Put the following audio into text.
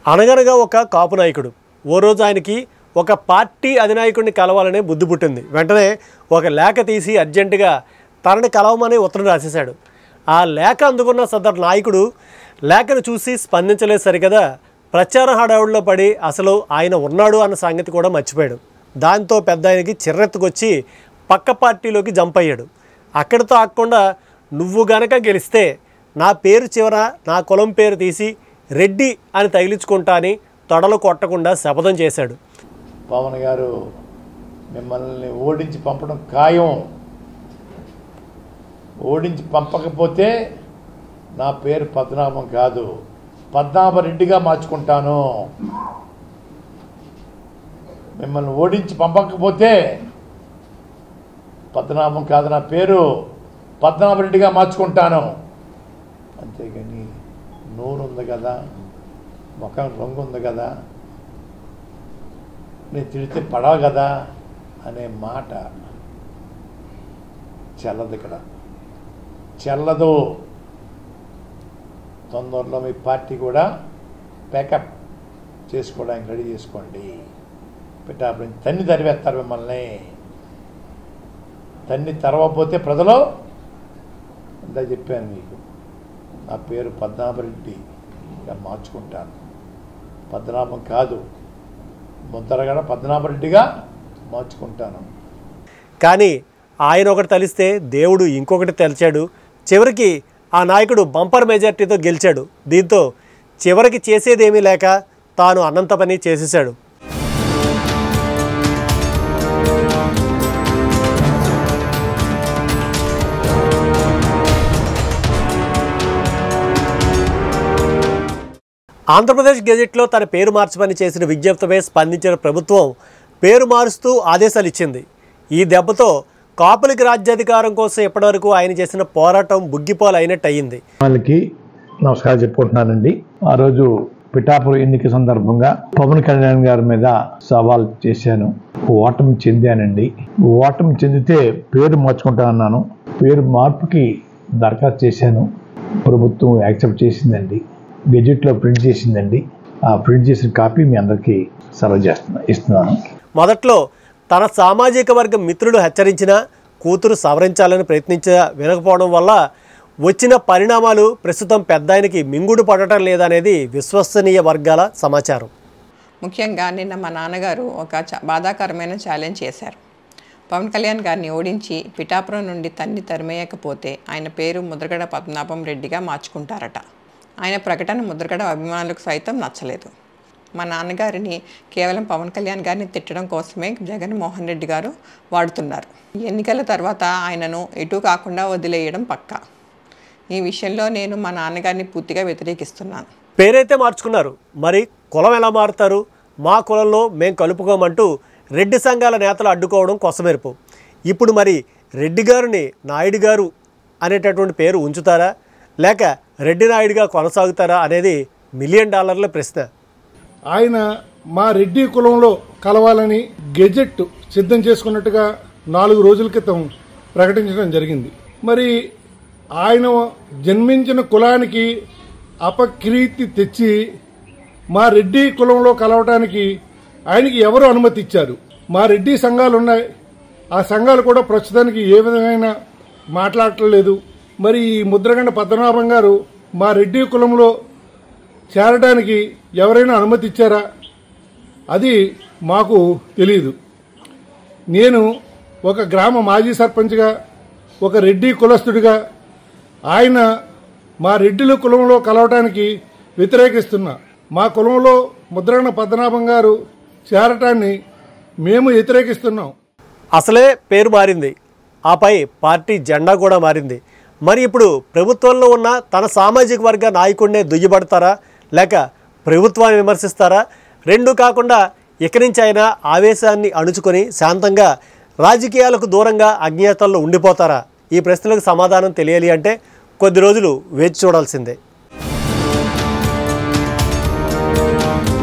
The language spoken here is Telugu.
అనగనగా ఒక కాపు నాయకుడు ఓ రోజు ఆయనకి ఒక పార్టీ అధినాయకుడిని కలవాలనే బుద్ధి పుట్టింది వెంటనే ఒక లేఖ తీసి అర్జెంటుగా తనని కలవమని ఉత్తరం రాసేశాడు ఆ లేఖ అందుకున్న సదరు నాయకుడు లేఖను చూసి స్పందించలేదు సరికదా ప్రచార హడావుడిలో పడి అసలు ఆయన ఉన్నాడు అన్న సంగతి కూడా మర్చిపోయాడు దాంతో పెద్ద ఆయనకి చిర్రెత్తుకొచ్చి పక్క పార్టీలోకి జంప్ అయ్యాడు అక్కడితో ఆగకుండా నువ్వు గనక గెలిస్తే నా పేరు చివర నా కులం పేరు తీసి రెడ్డి అని తగిలించుకుంటా అని తొడలు కొట్టకుండా శపథం చేశాడు పవన్ గారు మిమ్మల్ని ఓడించి పంపడం ఖాయం ఓడించి పంపకపోతే నా పేరు పద్మనాభం కాదు పద్మనాభరెడ్డిగా మార్చుకుంటాను మిమ్మల్ని ఓడించి పంపకపోతే పద్మనాభం కాదు నా పేరు పద్మనాభరెడ్డిగా మార్చుకుంటాను అంతేగాని నూనె ఉంది కదా ముఖం రంగు ఉంది కదా నేను తిడితే పడవ కదా అనే మాట చెల్లదు ఇక్కడ చెల్లదు తొందరలో మీ పార్టీ కూడా ప్యాకప్ చేసుకోవడానికి రెడీ చేసుకోండి పెట్టాపడి తన్ని తరివేస్తారు మిమ్మల్ని తన్ని తరవకపోతే ప్రజలు అంతా చెప్పాను మీకు నా పేరు పద్మనాభరెడ్డిగా మార్చుకుంటాను పద్మనాభం కాదు ముద్దరగడ పద్మనాభరెడ్డిగా మార్చుకుంటాను కానీ ఆయన ఒకటి తలిస్తే దేవుడు ఇంకొకటి తలిచాడు చివరికి ఆ నాయకుడు బంపర్ మెజార్టీతో గెలిచాడు దీంతో చివరికి చేసేదేమీ లేక తాను అనంత పని చేసేశాడు ఆంధ్రప్రదేశ్ గెజెట్లో తన పేరు మార్చమని చేసిన విజ్ఞప్తిపై స్పందించిన ప్రభుత్వం పేరు మారుస్తూ ఆదేశాలు ఇచ్చింది ఈ దెబ్బతో కాపులకి రాజ్యాధికారం కోసం ఇప్పటివరకు ఆయన చేసిన పోరాటం బుగ్గిపోలు అయినట్టు అయ్యింది వాళ్ళకి నమస్కారం చెప్పుకుంటున్నానండి ఆ రోజు పిఠాపురం ఎన్నిక సందర్భంగా పవన్ కళ్యాణ్ గారి మీద సవాల్ చేశాను ఓటమి చెందానండి ఓటమి చెందితే పేరు మార్చుకుంటానన్నాను పేరు మార్పుకి దరఖాస్తు చేశాను ప్రభుత్వం యాక్సెప్ట్ చేసిందండి గెజెట్లో ప్రింట్ చేసిందండి ఆ ప్రింట్ చేసిన కాపీ మీ అందరికీ సర్వ్ చేస్తున్నా ఇస్తున్నాను మొదట్లో తన సామాజిక వర్గ మిత్రుడు హెచ్చరించినా కూతురు సవరించాలని ప్రయత్నించ వినకపోవడం వల్ల వచ్చిన పరిణామాలు ప్రస్తుతం పెద్ద ఆయనకి మింగుడు పడటం లేదనేది విశ్వసనీయ వర్గాల సమాచారం ముఖ్యంగా నిన్న మా నాన్నగారు ఒక చ- బాధాకరమైన ఛాలెంజ్ చేశారు పవన్ కళ్యాణ్ గారిని ఓడించి పిఠాపురం నుండి తన్ని తరిమేయకపోతే ఆయన పేరు ముద్రగడ పద్మనాభం రెడ్డిగా మార్చుకుంటారట ఆయన ప్రకటన ముద్రగడ అభిమానులకు సైతం నచ్చలేదు మా నాన్నగారిని కేవలం పవన్ కళ్యాణ్ గారిని తిట్టడం కోసమే జగన్మోహన్ రెడ్డి గారు వాడుతున్నారు ఎన్నికల తర్వాత ఆయనను ఎటు కాకుండా వదిలేయడం పక్కా ఈ విషయంలో నేను మా నాన్నగారిని పూర్తిగా వ్యతిరేకిస్తున్నాను పేరైతే మార్చుకున్నారు మరి కులం ఎలా మారుతారు మా కులంలో మేం కలుపుకోమంటూ రెడ్డి సంఘాల నేతలు అడ్డుకోవడం కొసమెరుపు ఇప్పుడు మరి రెడ్డి గారిని నాయుడు గారు అనేటటువంటి పేరు ఉంచుతారా లేక రెడ్డి నాయుడుగా కొనసాగుతారా అనేది మిలియన్ డాలర్ల ప్రశ్న ఆయన మా రెడ్డి కులంలో కలవాలని గెజెట్ సిద్ధం చేసుకున్నట్టుగా నాలుగు రోజుల క్రితం ప్రకటించడం జరిగింది మరి ఆయన జన్మించిన కులానికి అపకీర్తి తెచ్చి మా రెడ్డి కులంలో కలవటానికి ఆయనకి ఎవరు అనుమతి ఇచ్చారు మా రెడ్డి సంఘాలు ఉన్నాయి ఆ సంఘాలు కూడా ప్రస్తుతానికి ఏ విధమైన మాట్లాడటం మరి ఈ ముద్రగండ పద్మనాభం గారు మా రెడ్డి కులంలో చేరడానికి ఎవరైనా అనుమతి ఇచ్చారా అది మాకు తెలియదు నేను ఒక గ్రామ మాజీ సర్పంచ్గా ఒక రెడ్డి కులస్తుడిగా ఆయన మా రెడ్డిల కులంలో కలవటానికి వ్యతిరేకిస్తున్నా మా కులంలో ముద్రగణ పద్మనాభం గారు చేరటాన్ని మేము వ్యతిరేకిస్తున్నాం అసలే పేరు మారింది ఆపై పార్టీ జెండా కూడా మారింది మరి ఇప్పుడు ప్రభుత్వంలో ఉన్న తన సామాజిక వర్గ నాయకుడినే దుయ్యబడతారా లేక ప్రభుత్వాన్ని విమర్శిస్తారా రెండు కాకుండా ఇక నుంచి ఆయన ఆవేశాన్ని అణుచుకొని శాంతంగా రాజకీయాలకు దూరంగా అజ్ఞాతంలో ఉండిపోతారా ఈ ప్రశ్నలకు సమాధానం తెలియాలి అంటే కొద్ది రోజులు వేచి చూడాల్సిందే